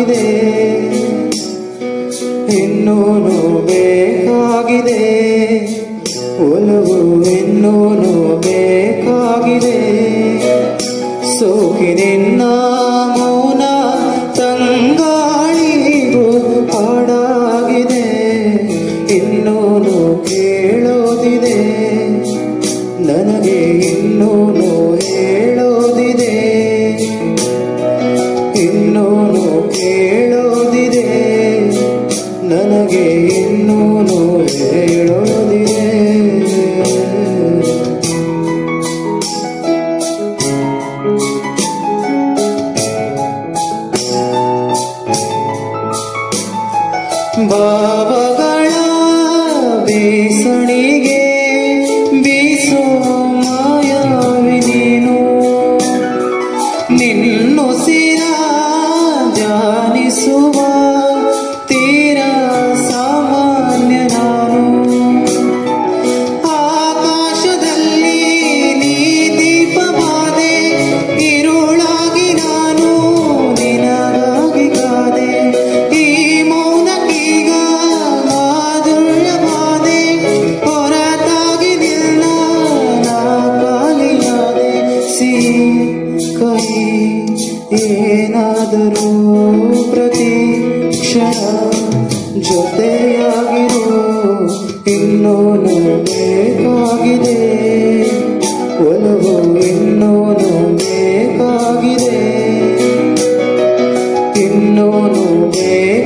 ಬೇಕಾಗಿದೆ ಇನ್ನೂನು ಬೇಕಾಗಿದೆ ಒಲವು ಇನ್ನೂನು ಬೇಕಾಗಿದೆ ಸೋಕಿನಿನ್ನ ಮೌನ ತಂಗಾಳಿಗೂ ಹಾಡಾಗಿದೆ ಇನ್ನೂನು ಕೇಳೋದಿದೆ ನನಗೆ ಇನ್ನೂನು ಹೇಳೋದಿದೆ ಇನ್ನೂನು ಕೇಳೋದಿದೆ ನನಗೆ ಇನ್ನೂನು ಹೇಳೋದಿದೆ ಭಾವಗಳ ಬೇಸಣಿಗೆ ಬೀಸೋ ಮಾಯಾವಿ ನೀನು ನಿನ್ನುಸಿರ ಜಾನಿಸುವ ತೀರ ಸಾಮಾನ್ಯ ನಾನು ಆಕಾಶದಲ್ಲಿ ನೀ ದೀಪವಾದೆ ಇರುಳಾಗಿ ನಾನು ನಿನಗಾಗಿ ಕಾದೆ ಈ ಮೌನಕ್ಕೀಗ ಮಾಧುರ್ಯವಾದೆ ಹೊರತಾಗಿ ನಿನ್ನ ನಾ ಖಾಲಿಯಾದೆ ಸಿಹಿ ಕಹಿ ಏನಾದರೂ ಪ್ರತಿ ಕ್ಷಣ ಜೊತೆಯಾಗಿರು ಇನ್ನೂನು ಬೇಕಾಗಿದೆ ಒಲವು ಇನ್ನೂನು ಬೇಕಾಗಿದೆ ಇನ್ನೂನು ಬೇಕಾಗಿದೆ